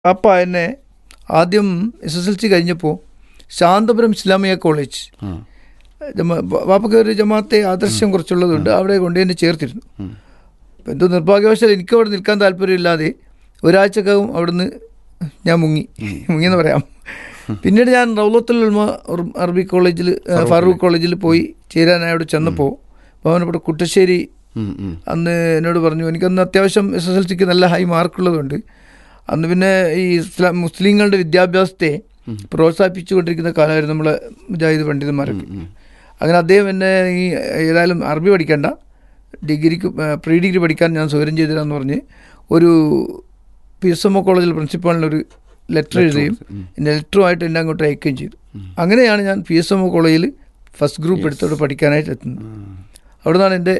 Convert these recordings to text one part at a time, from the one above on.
പാപ്പ എന്നെ ആദ്യം എസ് എസ് എൽ സി കഴിഞ്ഞപ്പോൾ ശാന്തപുരം ഇസ്ലാമിയ കോളേജ് ആ. ജമാ- പാപ്പക്ക് ഒരു ജമാഅത്തെ ആദർശം കുറച്ചുള്ളതുകൊണ്ട് അവിടെ കൊണ്ട് എന്നെ ചേർത്തിരുന്നു ഉം. അപ്പം എന്തോ നിർഭാഗ്യവശാൽ എനിക്ക് അവിടെ നിൽക്കാൻ താല്പര്യമില്ലാതെ ഒരാഴ്ചക്കകം അവിടുന്ന് ഞാൻ മുങ്ങി മുങ്ങിയെന്ന് പറയാം പിന്നീട് ഞാൻ റൗലത്തുൽ ഉൽമ ഉർ- അറബി കോളേജിൽ ഫാറൂഖ് കോളേജിൽ പോയി ചേരാനായി അവിടെ ചെന്നപ്പോൾ ഭവനപ്പെട്ട കുട്ടശ്ശേരി ഉം, ഉം. അന്ന് എന്നോട് പറഞ്ഞു എനിക്കന്ന് അത്യാവശ്യം എസ് എസ് എൽ സിക്ക് നല്ല ഹൈ മാർക്കുള്ളതുകൊണ്ട് അന്ന് പിന്നെ ഈ ഇസ്ലാം മുസ്ലിങ്ങളുടെ വിദ്യാഭ്യാസത്തെ പ്രോത്സാഹിപ്പിച്ചുകൊണ്ടിരിക്കുന്ന കാലമായിരുന്നു നമ്മളെ മുജാഹിദ് പണ്ഡിതന്മാരൊക്കെ അങ്ങനെ അദ്ദേഹം എന്നെ ഈ ഏതായാലും അറബി പഠിക്കണ്ട ഡിഗ്രിക്ക് പ്രീ ഡിഗ്രി പഠിക്കാൻ ഞാൻ സൗകര്യം ചെയ്തു തരാമെന്ന് പറഞ്ഞ് ഒരു പി എസ് എം ഒ കോളേജിൽ പ്രിൻസിപ്പാളിനൊരു ലെറ്റർ എഴുതുകയും എൻ്റെ ലെറ്ററുമായിട്ട് എന്നെ അങ്ങോട്ട് അയക്കുകയും ചെയ്തു അങ്ങനെയാണ് ഞാൻ പി എസ് എം ഒ കോളേജിൽ ഫസ്റ്റ് ഗ്രൂപ്പ് എടുത്തോടെ പഠിക്കാനായിട്ട് എത്തുന്നത് അവിടെ നിന്നാണ് എൻ്റെ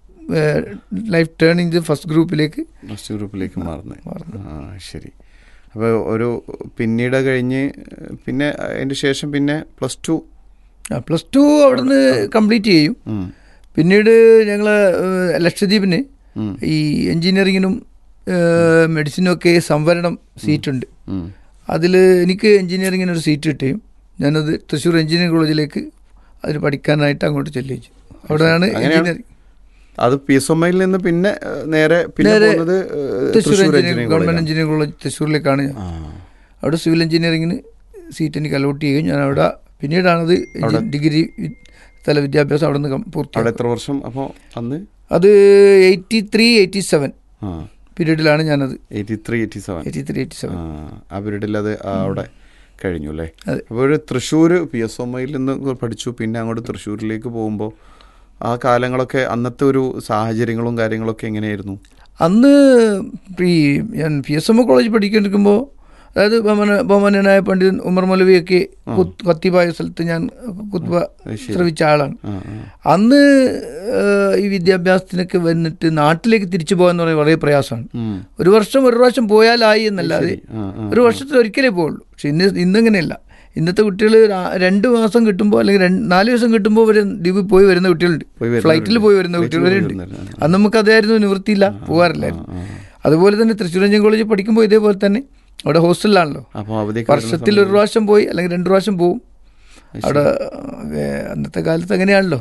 ലൈഫ് ടേണിങ് ചെയ്ത് ഫസ്റ്റ് ഗ്രൂപ്പിലേക്ക് ഫസ്റ്റ് ഗ്രൂപ്പിലേക്ക് മാറുന്നത് ആ ശരി അപ്പോൾ ഒരു പിന്നീട് കഴിഞ്ഞ് പിന്നെ അതിൻ്റെ ശേഷം പിന്നെ പ്ലസ് ടു പ്ലസ് ടു അവിടുന്ന് കംപ്ലീറ്റ് ചെയ്യും പിന്നീട് ഞങ്ങൾ ലക്ഷദ്വീപിന് ഈ എൻജിനീയറിങ്ങിനും മെഡിസിനും ഒക്കെ സംവരണം സീറ്റുണ്ട് അതിൽ എനിക്ക് എൻജിനീയറിങ്ങിന് ഒരു സീറ്റ് കിട്ടുകയും ഞാനത് തൃശ്ശൂർ എഞ്ചിനീയറിംഗ് കോളേജിലേക്ക് അതിന് പഠിക്കാനായിട്ട് അങ്ങോട്ട് ചെല്ലിച്ചു അവിടെയാണ് അങ്ങനെയാണ് എഞ്ചിനീയറിംഗ് അത് പി എസ് എം ഐയിൽ നിന്ന് പിന്നെ ഏഹ്, നേരെ പിന്നെ നേരെ പോകുന്നത് ഏഹ്, Thrissur Thrissur engineering engineering government കോളേജാണ്. എഞ്ചിനീയറിംഗ് കോളേജ് തൃശ്ശൂരിലേക്കാണ് ഞാൻ ആ. അവിടെ സിവിൽ എഞ്ചിനീയറിങ്ങിന് സീറ്റ് എനിക്ക് അലോട്ട് ചെയ്യുകയും ഞാൻ അവിടെ പിന്നീടാണത് എഞ്ചി- ഡിഗ്രി വി- തല വിദ്യാഭ്യാസം അവിടെ നിന്ന് അവിടെ പൂർത്തിയാക്കി എത്ര വർഷം അപ്പോൾ അന്ന് അത് എയ്റ്റി ത്രീ എയ്റ്റി സെവൻ ആ പീരീഡിലാണ് ഞാനത് eighty three eighty seven eighty three eighty seven ആ പീരീഡിൽ അത് ആ അവിടെ കഴിഞ്ഞു അല്ലേ അതെ. അപ്പോൾ ഒരു തൃശ്ശൂർ പി എസ് എം ഐയിൽ നിന്ന് പഠിച്ചു പിന്നെ അങ്ങോട്ട് തൃശ്ശൂരിലേക്ക് പോകുമ്പോൾ ആ കാലങ്ങളൊക്കെ അന്നത്തെ ഒരു സാഹചര്യങ്ങളും കാര്യങ്ങളൊക്കെ എങ്ങനെയായിരുന്നു അന്ന് ഈ ഞാൻ P S M O college പഠിക്കൊണ്ടിരിക്കുമ്പോൾ അതായത് ബഹുമാന ബഹുമാനനായ പണ്ഡിതൻ ഉമർ മൗലവിയൊക്കെ കുത്ത് കത്തിബായ സ്ഥലത്ത് ഞാൻ കുത്തുബ ശ്രവിച്ച ആളാണ് ആ ആ അന്ന് ഏഹ്, ഈ വിദ്യാഭ്യാസത്തിനൊക്കെ വന്നിട്ട് നാട്ടിലേക്ക് തിരിച്ചു പോകാന്ന് പറയുന്നത് വളരെ പ്രയാസമാണ് ഉം. ഒരു വർഷം ഒരു പ്രാവശ്യം പോയാലായി എന്നല്ലാതെ ആ ആ ഒരു വർഷത്തിൽ ഒരിക്കലേ പോകുള്ളൂ പക്ഷെ ഇന്ന് ഇന്നിങ്ങനെയല്ല ഇന്നത്തെ കുട്ടികൾ രണ്ട് മാസം കിട്ടുമ്പോൾ അല്ലെങ്കിൽ രണ്ട് നാല് ദിവസം കിട്ടുമ്പോൾ വരെ ദ്വീപിൽ പോയി വരുന്ന കുട്ടികളുണ്ട് പോയി വരുന്നവരുണ്ട്. ഫ്ലൈറ്റിൽ പോയി വരുന്ന കുട്ടികൾ വരെ ഉണ്ട് വരുന്നവരുണ്ട്. അന്ന് നമുക്ക് അതായിരുന്നു നിവൃത്തിയില്ല പോകാറില്ലായിരുന്നു അതുപോലെ തന്നെ തൃശ്ശൂർ രഞ്ജൻ കോളേജിൽ പഠിക്കുമ്പോൾ ഇതേപോലെ തന്നെ അവിടെ ഹോസ്റ്റലിലാണല്ലോ അപ്പോൾ അവധിയൊക്കെ വരുന്ന വർഷത്തിൽ ഒരു പ്രാവശ്യം പോയി അല്ലെങ്കിൽ രണ്ട് പ്രാവശ്യം പോവും അവിടെ ഏഹ്, അന്നത്തെ കാലത്ത് അങ്ങനെയാണല്ലോ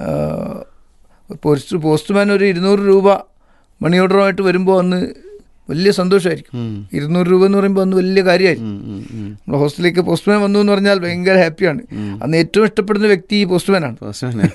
പോസ്റ്റ് പോസ്റ്റ്മാൻ ഒരു ഇരുന്നൂറ് രൂപ മണി ഓർഡറുമായിട്ട് വരുമ്പോൾ അന്ന് വലിയ സന്തോഷമായിരിക്കും ഉം. ഇരുന്നൂറ് രൂപ എന്ന് പറയുമ്പോൾ അന്ന് വലിയ കാര്യമായിരിക്കും ഉം, ഉം, ഉം. നമ്മുടെ ഹോസ്റ്റലിലേക്ക് പോസ്റ്റ്മാൻ വന്നു എന്ന് പറഞ്ഞാൽ ഭയങ്കര ഹാപ്പിയാണ് അന്ന് ഏറ്റവും ഇഷ്ടപ്പെടുന്ന വ്യക്തി ഈ പോസ്റ്റ്മാനാണ് പ്രശ്നമില്ല.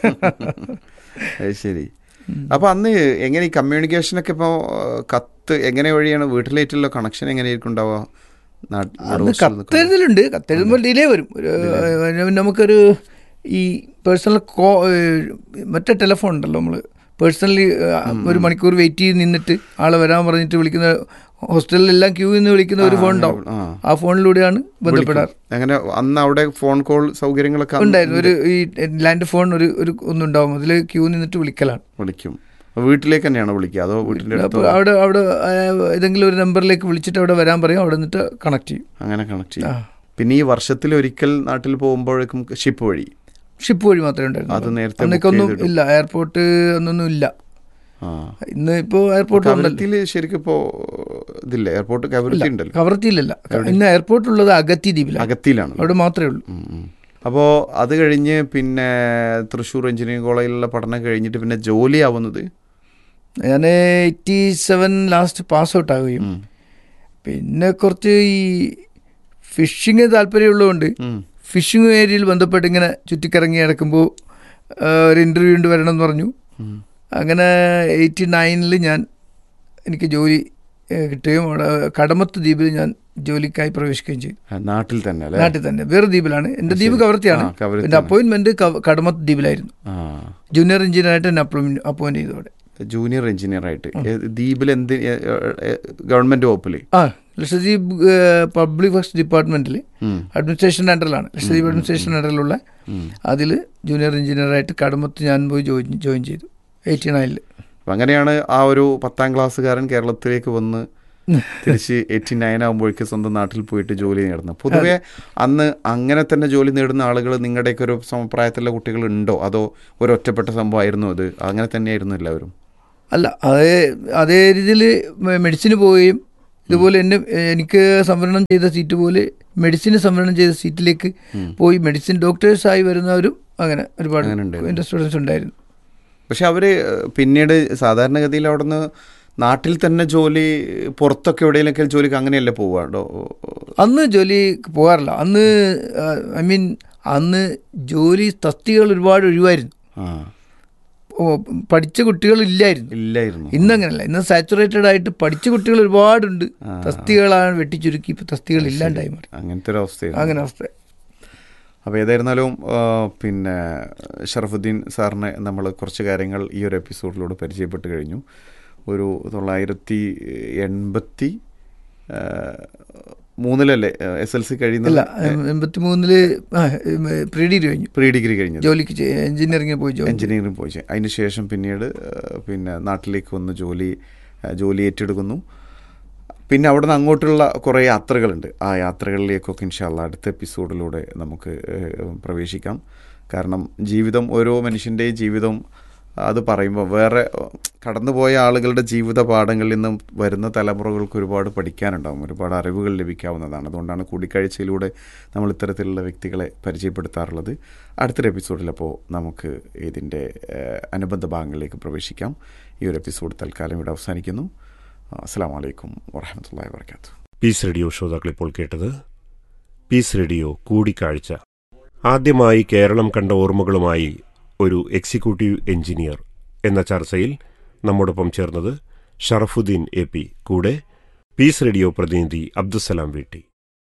അത് ശരി അപ്പൊ അന്ന് എങ്ങനെ ഈ കമ്മ്യൂണിക്കേഷനൊക്കെ ഇപ്പോൾ കത്ത് എങ്ങനെ വഴിയാണ് വീട്ടിലേറ്റുള്ള കണക്ഷൻ എങ്ങനെയായിരിക്കും ഉണ്ടാവുക നാട്ട്- ഇവിടെ അന്ന് hostel നിൽക്കുമ്പോൾ? കത്തെഴുതലുണ്ട് കത്തെഴുതുമ്പോൾ ഡിലേ വരും ഒരു ഏഹ്, നമുക്കൊരു ഈ പേഴ്സണൽ കോ ഏഹ്, മറ്റേ ടെലിഫോൺ ഉണ്ടല്ലോ നമ്മൾ പേഴ്സണലി ഒരു മണിക്കൂർ വെയിറ്റ് ചെയ്ത് നിന്നിട്ട് ആളെ വരാൻ പറഞ്ഞിട്ട് വിളിക്കുന്ന ഹോസ്റ്റലിലെല്ലാം ക്യൂ നിന്ന് വിളിക്കുന്ന ഒരു ഫോൺ ഉണ്ടാവും ആ. ആ ഫോണിലൂടെയാണ് ബന്ധപ്പെടാറ് അങ്ങനെ അന്ന് അവിടെ ഫോൺ കോൾ സൗകര്യങ്ങളൊക്കെ അന്ന് ഉണ്ടായിരുന്നു ഒരു ഈ ലാൻഡ് ഫോൺ ഒരു ഒരു ഒന്നുണ്ടാവും അതിൽ ക്യൂ നിന്നിട്ട് വിളിക്കലാണ് വിളിക്കും അപ്പൊ വീട്ടിലേക്ക് തന്നെയാണോ വിളിക്കുക അതോ വീട്ടിന്റെ അടുത്ത് അപ്പോൾ അവിടെ അവിടെ ആ, ഏതെങ്കിലും ഒരു നമ്പറിലേക്ക് വിളിച്ചിട്ട് അവിടെ വരാൻ പറയും അവിടെ നിന്നിട്ട് കണക്ട് ചെയ്യും അങ്ങനെ കണക്ട് ചെയ്യും പിന്നെ ഈ വർഷത്തിൽ ഒരിക്കൽ നാട്ടിൽ പോകുമ്പോഴേക്കും ഷിപ്പ് വഴി ഷിപ്പ് വഴി മാത്രമേ ഉണ്ടായിരുന്നു അത് നേരത്തെ അന്നൊക്കെ book ഒന്നും ചെയ്തിടും. ഇല്ല എയർപോർട്ട് ഒന്നൊന്നും ഇല്ല ആ ഇന്ന് ഇപ്പോൾ എയർപോർട്ട് ഉണ്ടല്ലോ കവരത്തിയിൽ ശരിക്കും ഇപ്പോ ഇതില്ല എയർപോർട്ട് കവരത്തി ഉണ്ടല്ലോ കവർത്തിയിലല്ല ഇന്ന് എയർപോർട്ട് ഉള്ളത് അഗത്തി ദ്വീപിലാണ് അകത്തിലാണ് അവിടെ മാത്രമേ ഉള്ളൂ അപ്പോൾ അത് കഴിഞ്ഞ് പിന്നെ തൃശ്ശൂർ എഞ്ചിനീയറിംഗ് കോളേജിലുള്ള പഠനം കഴിഞ്ഞിട്ട് പിന്നെ ജോലി ആവുന്നത് ഞാൻ eighty seven last pass out ആവുകയും ഉം. പിന്നെ കുറച്ച് ഈ ഫിഷിങ് താല്പര്യമുള്ളതുകൊണ്ട് ഉം. ഫിഷിംഗ് ഏരിയയിൽ ബന്ധപ്പെട്ട് ഇങ്ങനെ ചുറ്റിക്കറങ്ങി നടക്കുമ്പോൾ ഒരു ഇൻ്റർവ്യൂ ഉണ്ട് വരണം എന്ന് പറഞ്ഞു ഉം. അങ്ങനെ എയ്റ്റി നയനിൽ ഞാൻ എനിക്ക് ജോലി ഏഹ്, കിട്ടുകയും അവിടെ കടമത്ത് ദ്വീപിൽ ഞാൻ ജോലിക്കായി പ്രവേശിക്കുകയും ചെയ്തു ആ, നാട്ടിൽ തന്നെ അല്ലേ നാട്ടിൽ തന്നെ വേറെ ദ്വീപിലാണ് എൻ്റെ ദ്വീപ് കവർത്തിയാണ് ആ, കവരത്തിയാണ്. എൻ്റെ അപ്പോയിൻമെന്റ് കടമത്ത് ദ്വീപിലായിരുന്നു ആ ജൂനിയർ എഞ്ചിനീയറായിട്ട് എന്നെ അപ്പോയിന്റ് ചെയ്തു അവിടെ ജൂനിയർ എഞ്ചിനീയർ ആയിട്ട് ഏ- ദ്വീപിൽ എന്ത് ഗവൺമെന്റ് വകുപ്പില് ആ ലക്ഷദ്വീപ് പബ്ലിക് വർക്സ് ഡിപ്പാർട്ട്മെന്റിൽ ഉം. അഡ്മിനിസ്ട്രേഷൻ അണ്ടറിലാണ് ലക്ഷദ്വീപ് അഡ്മിനിസ്ട്രേഷൻ അണ്ടറിലുള്ള അതിൽ ജൂനിയർ എഞ്ചിനീയറായിട്ട് കടമത്ത് ഞാൻ പോയി ജോയിൻ ജോയിൻ ചെയ്തു എയ്റ്റി നയനിൽ അപ്പൊ അങ്ങനെയാണ് ആ ഒരു പത്താം ക്ലാസ്സുകാരൻ കേരളത്തിലേക്ക് വന്ന് തിരിച്ച് എയ്റ്റി നയൻ ആകുമ്പോഴേക്ക് സ്വന്തം നാട്ടിൽ പോയിട്ട് ജോലി നേടുന്നത് പൊതുവെ അന്ന് അങ്ങനെ തന്നെ ജോലി നേടുന്ന ആളുകൾ നിങ്ങളുടെയൊക്കെ ഒരു സമപ്രായത്തിലുള്ള കുട്ടികൾ ഉണ്ടോ അതോ ഒരു ഒറ്റപ്പെട്ട സംഭവമായിരുന്നു അത് അങ്ങനെ തന്നെയായിരുന്നു എല്ലാവരും അല്ല അതേ അതേ രീതിയിൽ മെഡിസിന് പോവുകയും ഇതുപോലെ എന്നെ എനിക്ക് സംവരണം ചെയ്ത സീറ്റ് പോലെ മെഡിസിന് സംവരണം ചെയ്ത സീറ്റിലേക്ക് പോയി മെഡിസിൻ ഡോക്ടേഴ്സായി വരുന്നവരും അങ്ങനെ ഒരുപാട് അങ്ങനെ ഉണ്ടായിരുന്നു. എൻ്റെ സ്റ്റുഡൻസ് ഉണ്ടായിരുന്നു പക്ഷെ അവർ പിന്നീട് സാധാരണഗതിയിൽ അവിടുന്ന് നാട്ടിൽ തന്നെ ജോലി പുറത്തൊക്കെ എവിടെയെങ്കിലൊക്കെ ജോലിക്ക് അങ്ങനെയല്ലേ പോവാണ്ടോ അന്ന് ജോലി പോകാറില്ല അന്ന് ഐ മീൻ അന്ന് ജോലി തസ്തികകൾ ഒരുപാട് ഒഴിവായിരുന്നു ആ ഓ, പഠിച്ച കുട്ടികൾ ഇല്ലായിരുന്നു ഇല്ലായിരുന്നു ഇന്നങ്ങനല്ല ഇന്ന് സാച്ചുറേറ്റഡ് ആയിട്ട് പഠിച്ച കുട്ടികൾ ഒരുപാടുണ്ട് തസ്തികകളാണ് വെട്ടിച്ചുരുക്കി ഇപ്പൊ തസ്തികൾ ഇല്ലാണ്ടായി മാറി അങ്ങനത്തെ ഒരു അവസ്ഥയാണ് അങ്ങനെ അവസ്ഥ അപ്പോൾ ഏതായിരുന്നാലും ആ, പിന്നെ ഷറഫുദ്ദീൻ സാറിനെ നമ്മൾ കുറച്ച് കാര്യങ്ങൾ ഈ ഒരു എപ്പിസോഡിലൂടെ പരിചയപ്പെട്ട് കഴിഞ്ഞു ഒരു തൊള്ളായിരത്തി എൺപത്തി ആ, മൂന്നിലല്ലേ എസ് എൽ സി കഴിയുന്നത് അല്ല എൺപത്തി മൂന്നില് പ്രീ ഡിഗ്രി കഴിഞ്ഞു പ്രീ ഡിഗ്രി കഴിഞ്ഞത് ജോലിക്ക് എഞ്ചിനീയറിംഗിന് പോയി ജോലി എഞ്ചിനീയറിംഗ് പോയി ചെയ്യും. അതിന് ശേഷം പിന്നീട് ആ, പിന്നെ നാട്ടിലേക്ക് വന്ന് ജോലി ആ, ജോലി ഏറ്റെടുക്കുന്നു പിന്നെ അവിടെ നിന്ന് അങ്ങോട്ടുള്ള കുറേ യാത്രകളുണ്ട് ആ യാത്രകളിലേക്കൊക്കെ ഇൻഷാല്ല അടുത്ത എപ്പിസോഡിലൂടെ നമുക്ക് ഏഹ്, പ്രവേശിക്കാം കാരണം ജീവിതം ഓരോ മനുഷ്യൻ്റെയും ജീവിതം അത് പറയുമ്പോൾ വേറെ കടന്നുപോയ ആളുകളുടെ ജീവിത പാഠങ്ങളിൽ നിന്നും വരുന്ന തലമുറകൾക്ക് ഒരുപാട് പഠിക്കാനുണ്ടാവും ഒരുപാട് അറിവുകൾ ലഭിക്കാവുന്നതാണ് അതുകൊണ്ടാണ് കൂടിക്കാഴ്ചയിലൂടെ നമ്മൾ ഇത്തരത്തിലുള്ള വ്യക്തികളെ പരിചയപ്പെടുത്താറുള്ളത് അടുത്തൊരു എപ്പിസോഡിൽ അപ്പോൾ നമുക്ക് ഇതിൻ്റെ ഏഹ്, അനുബന്ധ ഭാഗങ്ങളിലേക്ക് പ്രവേശിക്കാം ഈ ഒരു എപ്പിസോഡ് തൽക്കാലം ഇവിടെ അവസാനിക്കുന്നു അസ്സാം വലൈക്കും വാഹമത്തല്ലാ വാത്തു പീസ് റേഡിയോ ശ്രോതാക്കൾ ഇപ്പോൾ കേട്ടത് പീസ് റേഡിയോ കൂടിക്കാഴ്ച ആദ്യമായി കേരളം കണ്ട ഓർമ്മകളുമായി ഒരു എക്സിക്യൂട്ടീവ് എഞ്ചിനീയർ എന്ന ചർച്ചയിൽ നമ്മോടൊപ്പം ചേർന്നത് ഷറഫുദ്ദീൻ എ പി കൂടെ പീസ് റേഡിയോ പ്രതിനിധി അബ്ദുസലാം വീട്ടി